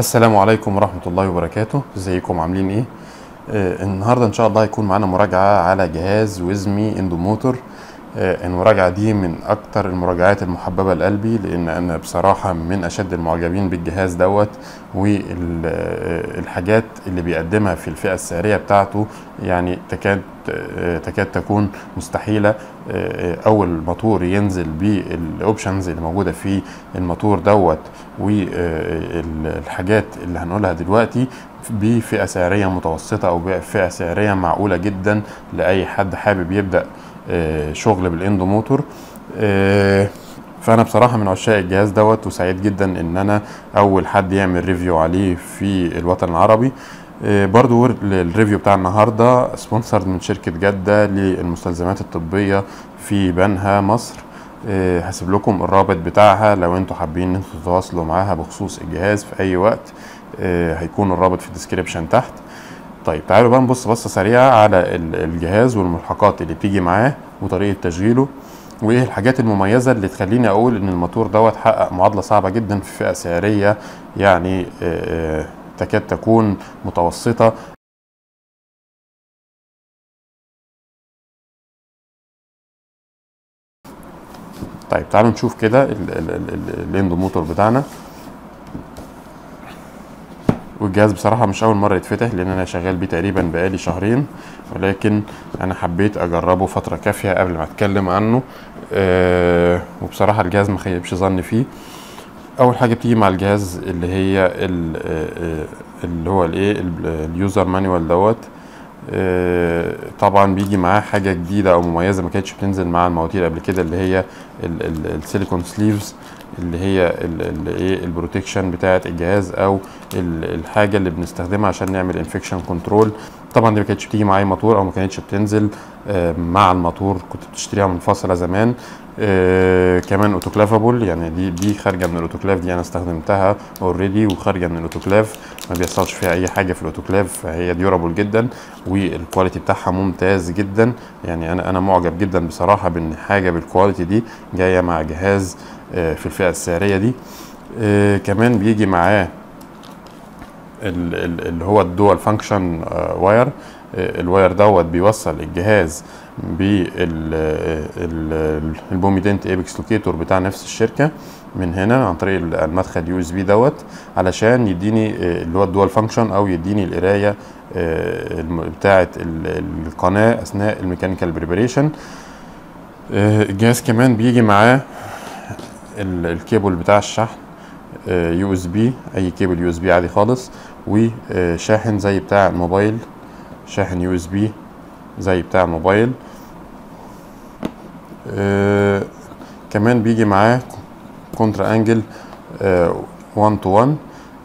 السلام عليكم ورحمة الله وبركاته ازيكم عاملين ايه آه النهاردة ان شاء الله هيكون معانا مراجعة على جهاز ويزمي اندوموتور آه المراجعة دي من اكتر المراجعات المحببة لقلبي لان انا بصراحة من اشد المعجبين بالجهاز دوت والحاجات اللي بيقدمها في الفئة السعرية بتاعته يعني تكاد آه تكاد تكون مستحيلة آه اول موتور ينزل بالاوبشنز اللي موجودة في الموتور دوت والحاجات اللي هنقولها دلوقتي بفئة سعرية متوسطة أو بفئة سعرية معقولة جدا لأي حد حابب يبدأ شغل بالاندوموتور فأنا بصراحة من عشاق الجهاز دوت وسعيد جدا إن أنا أول حد يعمل ريفيو عليه في الوطن العربي برضو الريفيو بتاع النهاردة سبونسرد من شركة جدة للمستلزمات الطبية في بنها مصر هسيب لكم الرابط بتاعها لو انتوا حابين ان انتوا تتواصلوا معاها بخصوص الجهاز في اي وقت هيكون الرابط في الديسكريبشن تحت طيب تعالوا بقى نبص بصه سريعه على الجهاز والملحقات اللي بتيجي معاه وطريقه تشغيله وايه الحاجات المميزه اللي تخليني اقول ان الموتور دوت حقق معادله صعبه جدا في فئه سعريه يعني تكاد تكون متوسطه طيب تعالوا نشوف كده الاندو موتور بتاعنا والجهاز بصراحة مش أول مرة يتفتح لأن أنا شغال بيه تقريبا بقالي شهرين ولكن أنا حبيت أجربه فترة كافية قبل ما أتكلم عنه أه وبصراحة الجهاز ما خيبش ظني فيه أول حاجة بتيجي مع الجهاز اللي هي اللي هو الإيه اليوزر مانيوال دوت آه طبعا بيجي معاه حاجه جديده او مميزه ما كانتش بتنزل مع المواتير قبل كده اللي هي السيليكون سليفز اللي هي ايه البروتكشن بتاعه الجهاز او الحاجه اللي بنستخدمها عشان نعمل انفكشن كنترول طبعا دي ما كانتش بتيجي معايا موتور او ما كانتش بتنزل آه مع الموتور كنت بتشتريها منفصله زمان آه كمان اوتوكلافابل يعني دي دي خارجه من الاوتوكلاف دي انا استخدمتها اوريدي وخارجه من الاوتوكلاف ما بيحصلش فيها اي حاجه في الاوتوكلاف فهي ديورابل جدا والكواليتي بتاعها ممتاز جدا يعني انا انا معجب جدا بصراحه بان حاجه بالكواليتي دي جايه مع جهاز آه في الفئه السعريه دي آه كمان بيجي معاه اللي هو الدول فانكشن واير الواير دوت بيوصل الجهاز بالبوميدنت ايبكس لوكيتور بتاع نفس الشركه من هنا عن طريق المدخل يو اس بي دوت علشان يديني اللي هو الدول فانكشن او يديني القرايه بتاعه القناه اثناء الميكانيكال بريبريشن الجهاز كمان بيجي معاه الكيبل بتاع الشحن يو اس بي اي كيبل يو اس بي عادي خالص وشاحن زي بتاع الموبايل شاحن يو اس بي زي بتاع الموبايل آه كمان بيجي معاه كونترا انجل 1 تو 1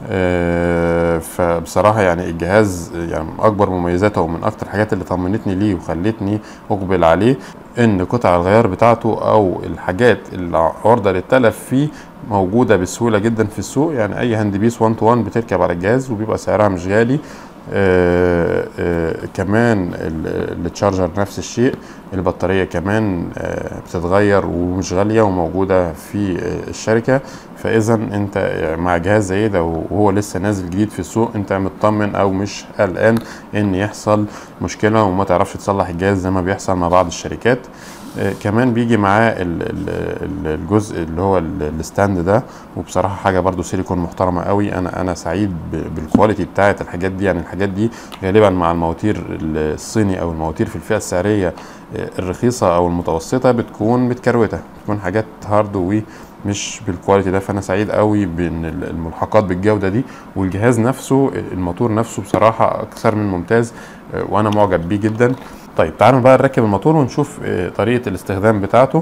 فبصراحة يعني الجهاز يعني من أكبر مميزاته ومن أكتر الحاجات اللي طمنتني ليه وخلتني أقبل عليه إن قطع الغيار بتاعته أو الحاجات اللي عرضة للتلف فيه موجودة بسهولة جدا في السوق يعني أي هاند بيس 1 تو 1 بتركب على الجهاز وبيبقى سعرها مش غالي آه آه كمان التشارجر نفس الشيء البطاريه كمان آه بتتغير ومش غاليه وموجوده في الشركه فاذا انت مع جهاز زي ده وهو لسه نازل جديد في السوق انت مطمن او مش قلقان ان يحصل مشكله وما تعرفش تصلح الجهاز زي ما بيحصل مع بعض الشركات كمان بيجي معاه الجزء اللي هو الستاند ده وبصراحه حاجه برده سيليكون محترمه قوي انا انا سعيد بالكواليتي بتاعه الحاجات دي يعني الحاجات دي غالبا مع المواتير الصيني او المواتير في الفئه السعريه الرخيصه او المتوسطه بتكون متكروته بتكون حاجات هارد ومش بالكواليتي ده فانا سعيد قوي بان الملحقات بالجوده دي والجهاز نفسه الموتور نفسه بصراحه اكثر من ممتاز وانا معجب بيه جدا طيب تعالوا بقى نركب الموتور ونشوف طريقة الاستخدام بتاعته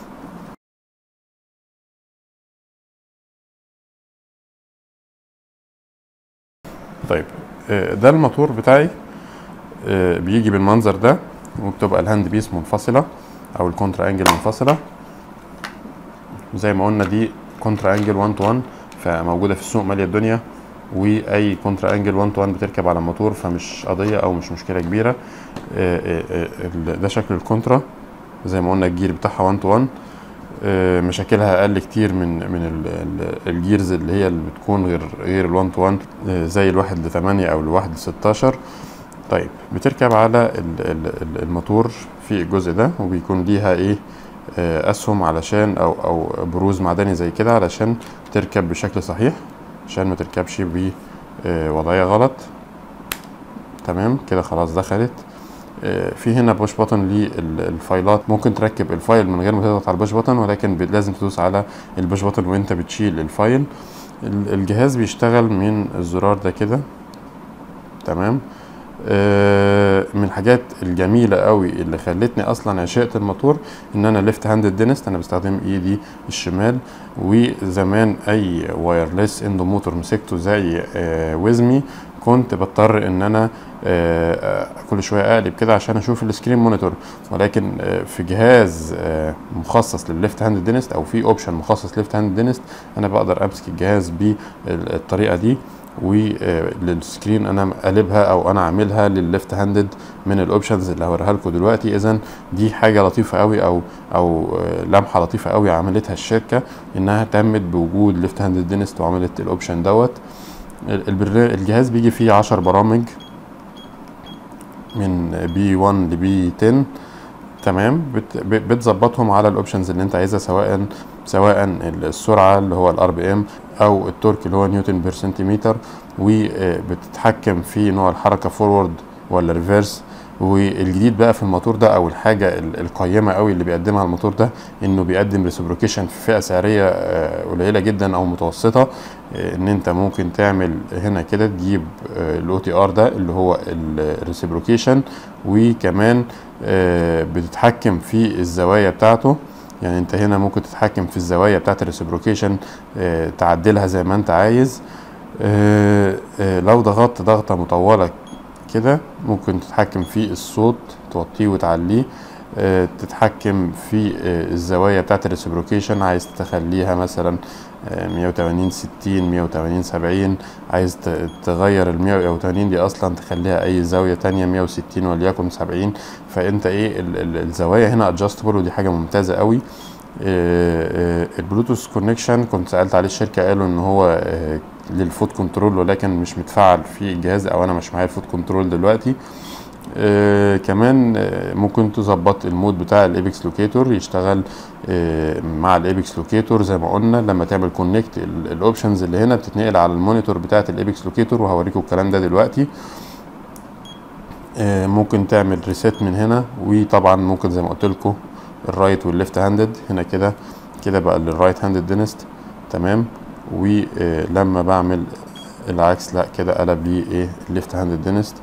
طيب ده الموتور بتاعي بيجي بالمنظر ده وبتبقى الهاند بيس منفصلة او الكونترا انجل منفصلة زي ما قلنا دي كونترا انجل 1 تو 1 فموجودة في السوق مالية الدنيا واي كونترا انجل 1 تو 1 بتركب على الموتور فمش قضيه او مش مشكله كبيره ده شكل الكونترا زي ما قلنا الجير بتاعها 1 تو 1 آه، مشاكلها اقل كتير من من ال- ال- الجيرز اللي هي اللي بتكون غير غير ال1 تو 1 زي الواحد ل 8 او الواحد ل 16 طيب بتركب على ال- ال- ال- الموتور في الجزء ده وبيكون ليها ايه آه، اسهم علشان او او بروز معدني زي كده علشان تركب بشكل صحيح عشان ما تركبش بوضعية غلط تمام كده خلاص دخلت آه، في هنا بوش بutton للفايلات ممكن تركب الفايل من غير ما تضغط على البوش button ولكن ب- لازم تدوس على البوش button وانت بتشيل الفايل ال- الجهاز بيشتغل من الزرار ده كده تمام آه، من الحاجات الجميله قوي اللي خلتني اصلا عشقت الموتور ان انا ليفت هاندد دينست انا بستخدم ايدي الشمال وزمان اي وايرلس اندو موتور مسكته زي آه، ويزمي كنت بضطر ان انا آه، آه، كل شويه اقلب كده عشان اشوف السكرين مونيتور ولكن آه، في جهاز آه، مخصص للليفت هاند دينست او في اوبشن مخصص ليفت هاند دينست انا بقدر امسك الجهاز بالطريقه دي وللسكرين انا قلبها او انا عاملها للليفت هاندد من الاوبشنز اللي هوريها لكم دلوقتي اذا دي حاجه لطيفه قوي او او آه، لمحه لطيفه قوي عملتها الشركه انها اهتمت بوجود ليفت هاندد دينست وعملت الاوبشن دوت ال- البرنامج الجهاز بيجي فيه 10 برامج من بي 1 لبي 10 تمام بت- ب- بتظبطهم على الاوبشنز اللي انت عايزها سواء سواء السرعه اللي هو الار بي ام او التورك اللي هو نيوتن بير سنتيمتر وبتتحكم في نوع الحركه فورورد ولا ريفيرس والجديد بقى في الموتور ده او الحاجه ال- القيمه قوي اللي بيقدمها الموتور ده انه بيقدم ريسبروكيشن في فئه سعريه آه، قليله جدا او متوسطه آه، ان انت ممكن تعمل هنا كده تجيب الاو تي ار ده اللي هو الريسبروكيشن وكمان آه، بتتحكم في الزوايا بتاعته يعني انت هنا ممكن تتحكم في الزوايا بتاعت الريسبروكيشن تعدلها زي ما انت عايز آه، آه، لو ضغطت ضغطة مطولة كده ممكن تتحكم في الصوت توطيه وتعليه آه، تتحكم في آه، الزوايا بتاعت الريسبروكيشن عايز تخليها مثلا آه، 180 60 180 70 عايز ت- تغير ال 180 دي اصلا تخليها اي زاويه تانية 160 وليكن 70 فانت ايه ال- ال- الزوايا هنا ادجستبل ودي حاجه ممتازه قوي آه، آه، البلوتوث كونكشن كنت سالت عليه الشركه قالوا ان هو آه، للفوت كنترول ولكن مش متفعل في الجهاز او انا مش معايا الفوت كنترول دلوقتي آه كمان آه ممكن تظبط المود بتاع الايبكس لوكيتور يشتغل آه مع الايبكس لوكيتور زي ما قلنا لما تعمل كونكت الاوبشنز اللي هنا بتتنقل على المونيتور بتاعه الايبكس لوكيتور وهوريكم الكلام ده دلوقتي آه ممكن تعمل ريسيت من هنا وطبعا ممكن زي ما قلت لكم الرايت والليفت هاندد هنا كده كده بقى للرايت هاندد دينست تمام ولما بعمل العكس لا كده قلب لي ايه الليفت هاندد دينست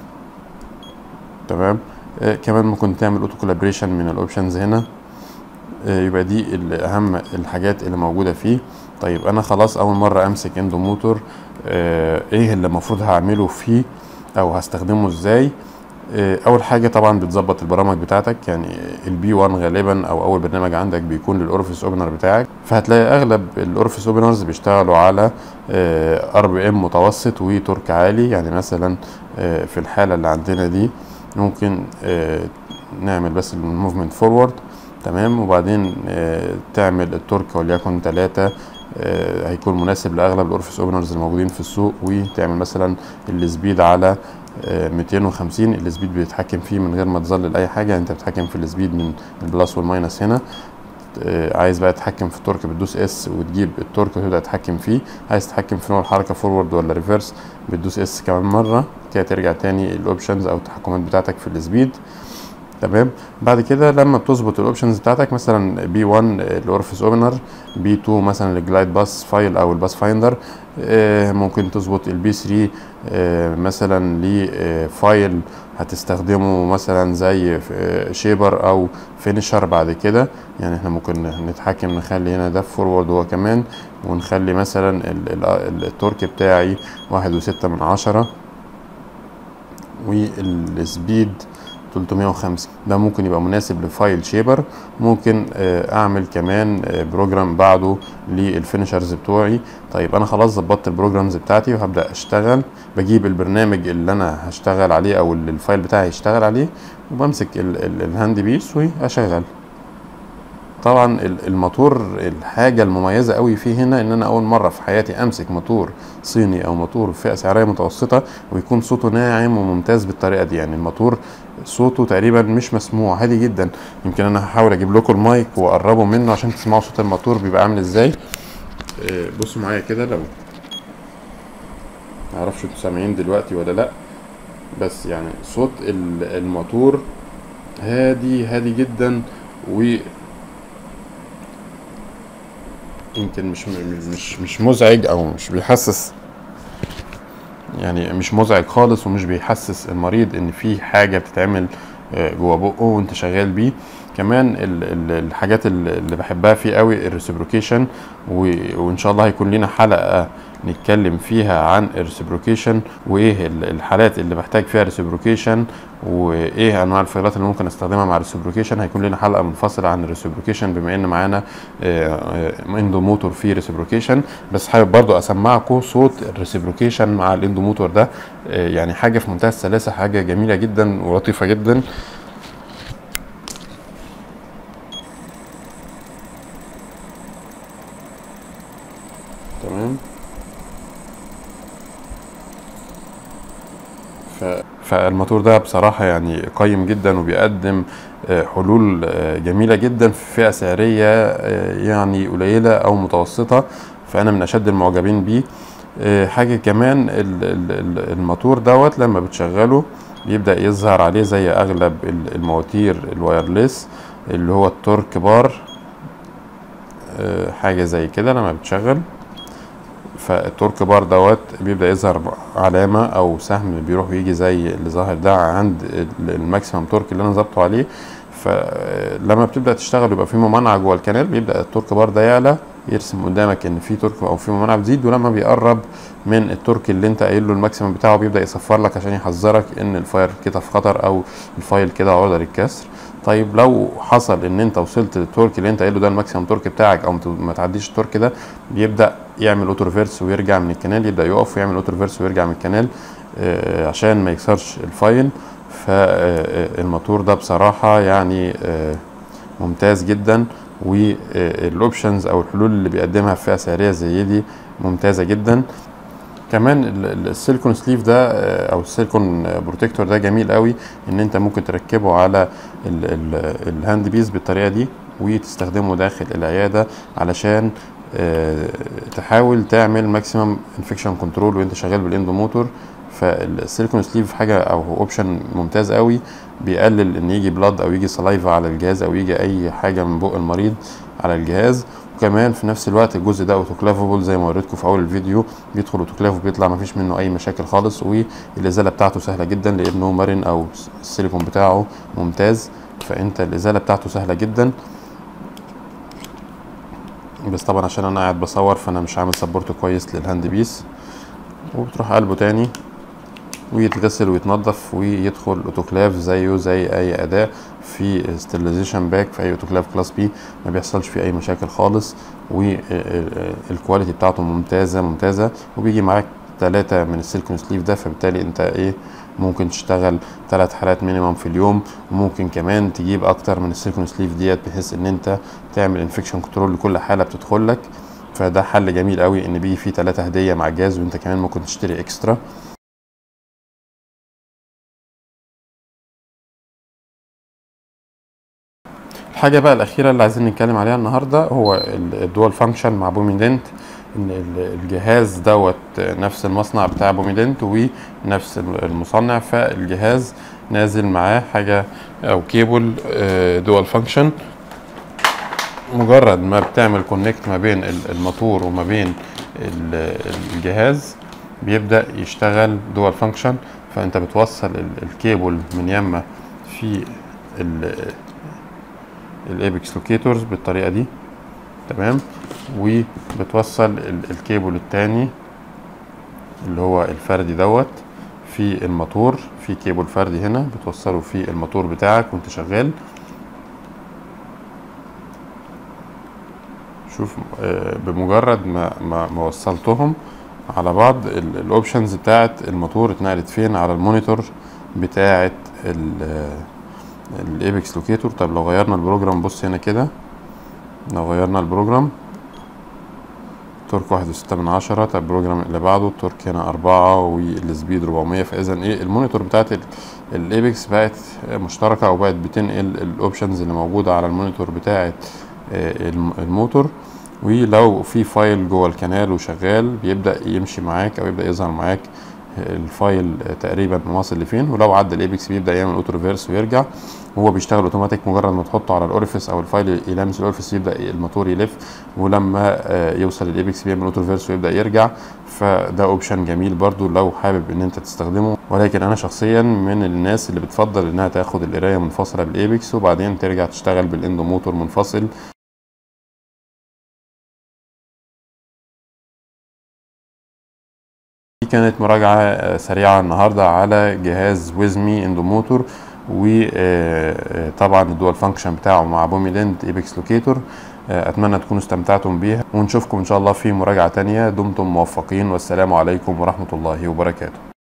تمام آه كمان ممكن تعمل اوتو كولابريشن من الاوبشنز هنا آه يبقى دي ال- اهم الحاجات اللي موجوده فيه طيب انا خلاص اول مره امسك اندو موتور آه ايه اللي المفروض هعمله فيه او هستخدمه ازاي آه، اول حاجه طبعا بتظبط البرامج بتاعتك يعني البي 1 غالبا او اول برنامج عندك بيكون للاورفيس اوبنر بتاعك فهتلاقي اغلب الاورفيس اوبنرز بيشتغلوا على ار بي ام متوسط وتورك عالي يعني مثلا آه، في الحاله اللي عندنا دي ممكن آه، نعمل بس الموفمنت فورورد تمام وبعدين آه، تعمل التورك وليكن 3 هيكون مناسب لاغلب الاورفيس اوبنرز الموجودين في السوق وتعمل مثلا السبيد على آه، 250 السبيد بيتحكم فيه من غير ما تظلل اي حاجه انت بتتحكم في السبيد من البلس والماينس هنا آه، عايز بقى تتحكم في التورك بتدوس اس وتجيب التورك وتبدا تتحكم فيه عايز تتحكم في نوع الحركه فورورد ولا ريفرس بتدوس اس كمان مره كده ترجع تاني الاوبشنز او التحكمات بتاعتك في السبيد تمام بعد كده لما بتظبط الاوبشنز بتاعتك مثلا بي 1 الاورفيس اوبنر بي 2 مثلا الجلايد باس فايل او الباس فايندر آه، ممكن تظبط البي 3 آه، مثلا لفايل هتستخدمه مثلا زي آه، شيبر او فينيشر بعد كده يعني احنا ممكن نتحكم نخلي هنا ده فورورد هو كمان ونخلي مثلا ال- ال- التورك بتاعي واحد وستة من عشرة والسبيد 350 ده ممكن يبقى مناسب لفايل شيبر ممكن آه، اعمل كمان آه، بروجرام بعده للفينشرز بتوعي طيب انا خلاص ظبطت البروجرامز بتاعتي وهبدا اشتغل بجيب البرنامج اللي انا هشتغل عليه او اللي الفايل بتاعي هيشتغل عليه وبمسك ال- ال- الهاند بيس واشغل فطبعا ال- الموتور الحاجه المميزه قوي فيه هنا ان انا اول مره في حياتي امسك موتور صيني او موتور فئه سعريه متوسطه ويكون صوته ناعم وممتاز بالطريقه دي يعني الموتور صوته تقريبا مش مسموع هادي جدا يمكن انا هحاول اجيب لكم المايك واقربه منه عشان تسمعوا صوت الموتور بيبقى عامل ازاي آه، بصوا معايا كده لو معرفش انتوا سامعين دلوقتي ولا لا بس يعني صوت ال- الموتور هادي هادي جدا و يمكن مش مش مش مزعج او مش بيحسس يعني مش مزعج خالص ومش بيحسس المريض ان في حاجه بتتعمل آه، جوه بقه وانت شغال بيه كمان ال- ال- الحاجات ال- اللي بحبها فيه قوي الريسبروكيشن وان شاء الله هيكون لنا حلقه نتكلم فيها عن الريسبروكيشن وايه ال- الحالات اللي بحتاج فيها ريسبروكيشن وايه انواع الفايلات اللي ممكن استخدمها مع الريسبروكيشن هيكون لنا حلقه منفصله عن الريسبروكيشن بما ان معانا اندوموتور فيه ريسبروكيشن بس حابب برضو اسمعكم صوت الريسبروكيشن مع الاندوموتور ده آه، يعني حاجه في منتهى السلاسه حاجه جميله جدا ولطيفه جدا تمام ف... فالموتور ده بصراحة يعني قيم جدا وبيقدم آه، حلول آه، جميلة جدا في فئة سعرية آه، يعني قليلة أو متوسطة فأنا من أشد المعجبين بيه آه، حاجة كمان ال- ال- ال- الموتور دوت لما بتشغله بيبدأ يظهر عليه زي أغلب ال- المواتير الوايرلس اللي هو التورك بار آه، حاجة زي كده لما بتشغل فالتورك بار دوت بيبدا يظهر علامه او سهم بيروح ويجي زي اللي ظاهر ده عند ال- الماكسيمم تورك اللي انا ظابطه عليه فلما بتبدا تشتغل يبقى في ممانعه جوه الكنال بيبدا التورك بار ده يعلى يرسم قدامك ان في تورك او في ممانعه بتزيد ولما بيقرب من التورك اللي انت قايل له الماكسيمم بتاعه بيبدا يصفر لك عشان يحذرك ان الفاير كده في خطر او الفايل كده عرضه للكسر طيب لو حصل ان انت وصلت للتورك اللي انت قايله ده الماكسيمم تورك بتاعك او مت- ما تعديش التورك ده بيبدا يعمل اوتو ريفرس ويرجع من الكنال يبدا يقف ويعمل اوتو ريفرس ويرجع من الكنال آه، عشان ما يكسرش الفايل فالموتور ده بصراحه يعني آه، ممتاز جدا والاوبشنز او الحلول اللي بيقدمها في فئه سعريه زي دي ممتازه جدا كمان ال- ال- السيليكون سليف ده آه، او السيليكون بروتكتور ده جميل قوي ان انت ممكن تركبه على ال- ال- الهاند بيس بالطريقه دي وتستخدمه داخل العياده علشان آه، تحاول تعمل ماكسيمم انفكشن كنترول وانت شغال بالاندوموتور فالسيليكون سليف حاجه او اوبشن ممتاز قوي بيقلل ان يجي بلاد او يجي سلايفا على الجهاز او يجي اي حاجه من بق المريض على الجهاز وكمان في نفس الوقت الجزء ده اوتوكلافبل زي ما وريتكم في اول الفيديو بيدخل اوتوكلاف وبيطلع مفيش منه اي مشاكل خالص والازاله بتاعته سهله جدا لانه مرن او السيليكون بتاعه ممتاز فانت الازاله بتاعته سهله جدا بس طبعا عشان انا قاعد بصور فانا مش عامل سبورت كويس للهاند بيس وبتروح قلبه تاني ويتغسل ويتنضف ويدخل اوتوكلاف زيه زي اي اداة في ستيرلايزيشن باك في اي اوتوكلاف كلاس بي ما بيحصلش فيه اي مشاكل خالص والكواليتي بتاعته ممتازة ممتازة وبيجي معاك ثلاثة من السيليكون سليف ده فبالتالي انت ايه ممكن تشتغل ثلاث حالات مينيمم في اليوم وممكن كمان تجيب اكتر من السيليكون سليف ديت بحيث ان انت تعمل انفكشن كنترول لكل حالة بتدخل لك فده حل جميل قوي ان بيجي فيه ثلاثة هدية مع الجهاز وانت كمان ممكن تشتري اكسترا الحاجة بقى الأخيرة اللي عايزين نتكلم عليها النهاردة هو ال- الدول فانكشن مع بوميدنت إن ال- الجهاز دوت نفس المصنع بتاع بوميدنت ونفس ال- المصنع فالجهاز نازل معاه حاجة أو كيبل دول فانكشن مجرد ما بتعمل كونكت ما بين ال- الموتور وما بين ال- الجهاز بيبدأ يشتغل دول فانكشن فأنت بتوصل ال- الكيبل من يمة في ال- الايبكس لوكيتورز بالطريقه دي تمام وبتوصل ال- الكيبل التاني اللي هو الفردي دوت في الموتور في كيبل فردي هنا بتوصله في الموتور بتاعك وانت شغال شوف آه، بمجرد ما ما, ما وصلتهم على بعض ال- الاوبشنز بتاعت الموتور اتنقلت فين على المونيتور بتاعت ال- الايبكس لوكيتور طب لو غيرنا البروجرام بص هنا كده لو غيرنا البروجرام تورك واحد وستة من عشرة طب البروجرام اللي بعده التورك هنا أربعة والسبيد ربعمية فإذا إيه المونيتور بتاعت الإيبكس بقت مشتركة أو بقت بتنقل الأوبشنز اللي موجودة على المونيتور بتاعت آه، الم- الموتور ولو في فايل جوه الكنال وشغال بيبدأ يمشي معاك أو يبدأ يظهر معاك الفايل تقريبا واصل لفين ولو عدى الايبكس بيبدا يعمل اوتو ريفيرس ويرجع وهو بيشتغل اوتوماتيك مجرد ما تحطه على الاوريفيس او الفايل يلامس الاوريفيس يبدا الموتور يلف ولما آه، يوصل الايبكس بيعمل اوتو ريفيرس ويبدا يرجع فده اوبشن جميل برضو لو حابب ان انت تستخدمه ولكن انا شخصيا من الناس اللي بتفضل انها تاخد القرايه منفصله بالايبكس وبعدين ترجع تشتغل بالاندو موتور منفصل دي كانت مراجعة آه، سريعة النهاردة على جهاز ويزمي اندوموتور وطبعا الدول فانكشن بتاعه مع بومي ليند ايبكس لوكيتور اتمنى تكونوا استمتعتم بيها ونشوفكم ان شاء الله في مراجعة تانية دمتم موفقين والسلام عليكم ورحمة الله وبركاته